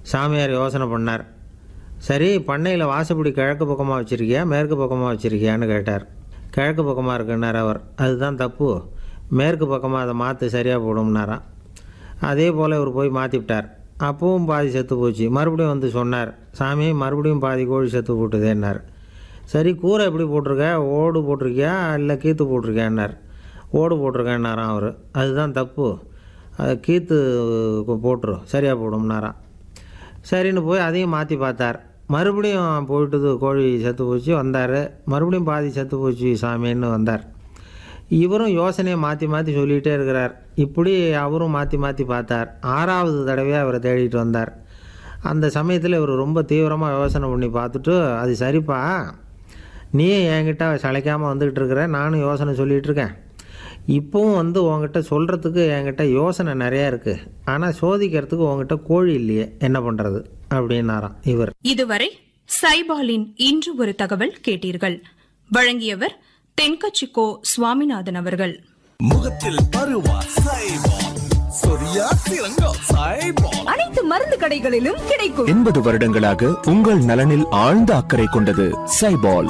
சாமியார் யோசனை பண்ணார் சரி பண்ணையில் வாசப்படி கிழக்கு பக்கமாக வச்சுருக்கியா மேற்கு பக்கமாக வச்சுருக்கியான்னு கேட்டார் கிழக்கு பக்கமாக இருக்குன்னார் அவர் அதுதான் தப்பு மேற்கு பக்கமாக அதை மாற்று சரியாக போடும்னாராம் அதே போல் இவர் போய் மாற்றிவிட்டார் அப்பவும் பாதி செத்து போச்சு மறுபடியும் வந்து சொன்னார் சாமி மறுபடியும் பாதி கோழி செத்து போட்டுதேன்னார் சரி கூரை எப்படி போட்டிருக்க ஓடு போட்டிருக்கியா இல்லை கீத்து போட்டிருக்கியான்னார் ஓடு போட்டிருக்கேன்னாராம் அவர் அதுதான் தப்பு அது கீத்து போட்டுரு சரியாக போடும்னாராம் சரின்னு போய் அதையும் மாற்றி பார்த்தார் மறுபடியும் போயிட்டது கோழி செத்து போச்சு வந்தார் மறுபடியும் பாதி செத்து போச்சு சாமின்னு வந்தார் இவரும் யோசனையை மாற்றி மாற்றி சொல்லிகிட்டே இருக்கிறார் இப்படி அவரும் மாற்றி மாற்றி பார்த்தார் ஆறாவது தடவையாக அவரை தேடிட்டு வந்தார் அந்த சமயத்தில் இவர் ரொம்ப தீவிரமாக யோசனை பண்ணி பார்த்துட்டு அது சரிப்பா நீ என்கிட்ட சளைக்காமல் வந்துக்கிட்டு இருக்கிற நானும் யோசனை சொல்லிகிட்டு இருக்கேன் இப்போவும் வந்து உங்ககிட்ட சொல்கிறதுக்கு என்கிட்ட யோசனை நிறையா இருக்குது ஆனால் சோதிக்கிறதுக்கு உங்ககிட்ட கோழி இல்லையே என்ன பண்ணுறது அப்படின்னாராம் இவர் இதுவரை சைபாலின் இன்று ஒரு தகவல் கேட்டீர்கள் வழங்கியவர் தென்கச்சிக்கோ சுவாமிநாதன் அவர்கள் முகத்தில் பருவா சைபால் சொரியா சிறங்கோ சைபால் அனைத்து மருந்து கடைகளிலும் கிடைக்கும் எண்பது வருடங்களாக உங்கள் நலனில் ஆழ்ந்த அக்கறை கொண்டது சைபால்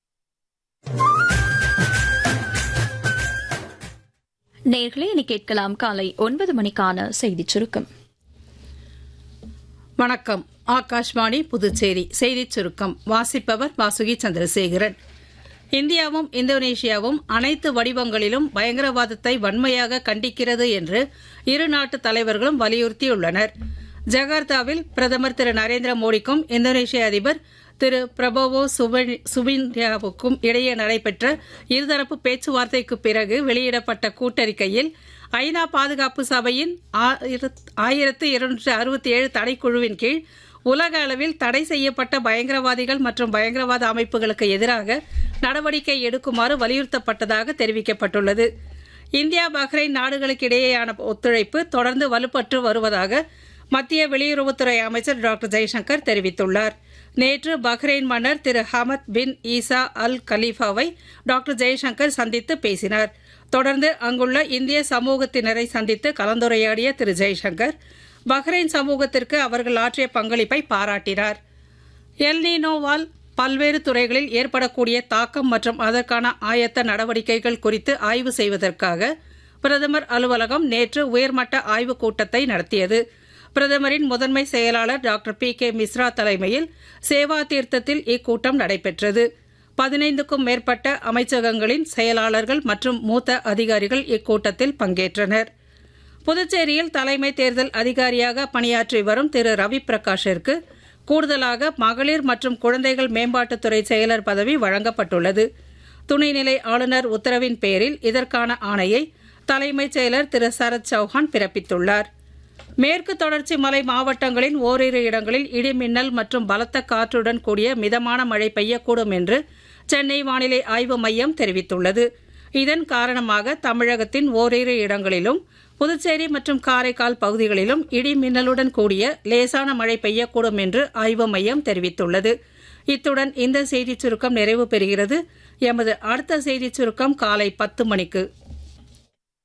நேர்களே இனி கேட்கலாம் காலை ஒன்பது மணிக்கான செய்திச் சுருக்கம் வணக்கம் ஆகாஷ்வாணி புதுச்சேரி செய்திச் சுருக்கம் வாசிப்பவர் வாசுகி சந்திரசேகரன் இந்தியாவும் இந்தோனேஷியாவும் அனைத்து வடிவங்களிலும் பயங்கரவாதத்தை வன்மையாக கண்டிக்கிறது என்று இரு நாட்டு தலைவர்களும் வலியுறுத்தியுள்ளனர் ஜகார்த்தாவில் பிரதமர் திரு நரேந்திர மோடிக்கும் இந்தோனேஷிய அதிபர் திரு பிரபோவோ சுபின்யாவுக்கும் இடையே நடைபெற்ற இருதரப்பு பேச்சுவார்த்தைக்கு பிறகு வெளியிடப்பட்ட கூட்டறிக்கையில் ஐநா பாதுகாப்பு சபையின் ஆயிரத்து இருநூற்று அறுபத்தி ஏழு தடைக்குழுவின் கீழ் உலக அளவில் தடை செய்யப்பட்ட பயங்கரவாதிகள் மற்றும் பயங்கரவாத அமைப்புகளுக்கு எதிராக நடவடிக்கை எடுக்குமாறு வலியுறுத்தப்பட்டதாக தெரிவிக்கப்பட்டுள்ளது இந்தியா பஹ்ரைன் நாடுகளுக்கு இடையேயான ஒத்துழைப்பு தொடர்ந்து வலுப்பற்று வருவதாக மத்திய வெளியுறவுத்துறை அமைச்சர் டாக்டர் ஜெய்சங்கர் தெரிவித்துள்ளார் நேற்று பஹ்ரைன் மன்னர் திரு ஹமத் பின் ஈசா அல் கலீஃபாவை டாக்டர் ஜெய்சங்கர் சந்தித்து பேசினார் தொடர்ந்து அங்குள்ள இந்திய சமூகத்தினரை சந்தித்து கலந்துரையாடிய திரு ஜெய்சங்கர் பஹ்ரைன் சமூகத்திற்கு அவர்கள் ஆற்றிய பங்களிப்பை பாராட்டினார் எல்னினோவால் பல்வேறு துறைகளில் ஏற்படக்கூடிய தாக்கம் மற்றும் அதற்கான ஆயத்த நடவடிக்கைகள் குறித்து ஆய்வு செய்வதற்காக பிரதமர் அலுவலகம் நேற்று உயர்மட்ட ஆய்வுக் கூட்டத்தை நடத்தியது பிரதமரின் முதன்மை செயலாளர் டாக்டர் பி கே மிஸ்ரா தலைமையில் சேவா தீர்த்தத்தில் இக்கூட்டம் நடைபெற்றது பதினைந்துக்கும் மேற்பட்ட அமைச்சகங்களின் செயலாளர்கள் மற்றும் மூத்த அதிகாரிகள் இக்கூட்டத்தில் பங்கேற்றனர் புதுச்சேரியில் தலைமை தேர்தல் அதிகாரியாக பணியாற்றி வரும் திரு ரவி பிரகாஷிற்கு கூடுதலாக மகளிர் மற்றும் குழந்தைகள் மேம்பாட்டுத்துறை செயலர் பதவி வழங்கப்பட்டுள்ளது துணைநிலை ஆளுநர் உத்தரவின் பேரில் இதற்கான ஆணையை தலைமைச் செயலர் திரு சரத் சௌஹான் பிறப்பித்துள்ளார் மேற்கு தொடர்ச்சி மலை மாவட்டங்களின் ஓரிரு இடங்களில் இடிமின்னல் மற்றும் பலத்த காற்றுடன் கூடிய மிதமான மழை பெய்யக்கூடும் என்று சென்னை வானிலை ஆய்வு மையம் தெரிவித்துள்ளது இதன் காரணமாக தமிழகத்தின் ஓரிரு இடங்களிலும் புதுச்சேரி மற்றும் காரைக்கால் பகுதிகளிலும் இடி மின்னலுடன் கூடிய லேசான மழை பெய்யக்கூடும் என்று ஆய்வு மையம் தெரிவித்துள்ளது இத்துடன் இந்த செய்திச் சுருக்கம் நிறைவு பெறுகிறது எமது அடுத்த செய்திச் சுருக்கம் காலை பத்து மணிக்கு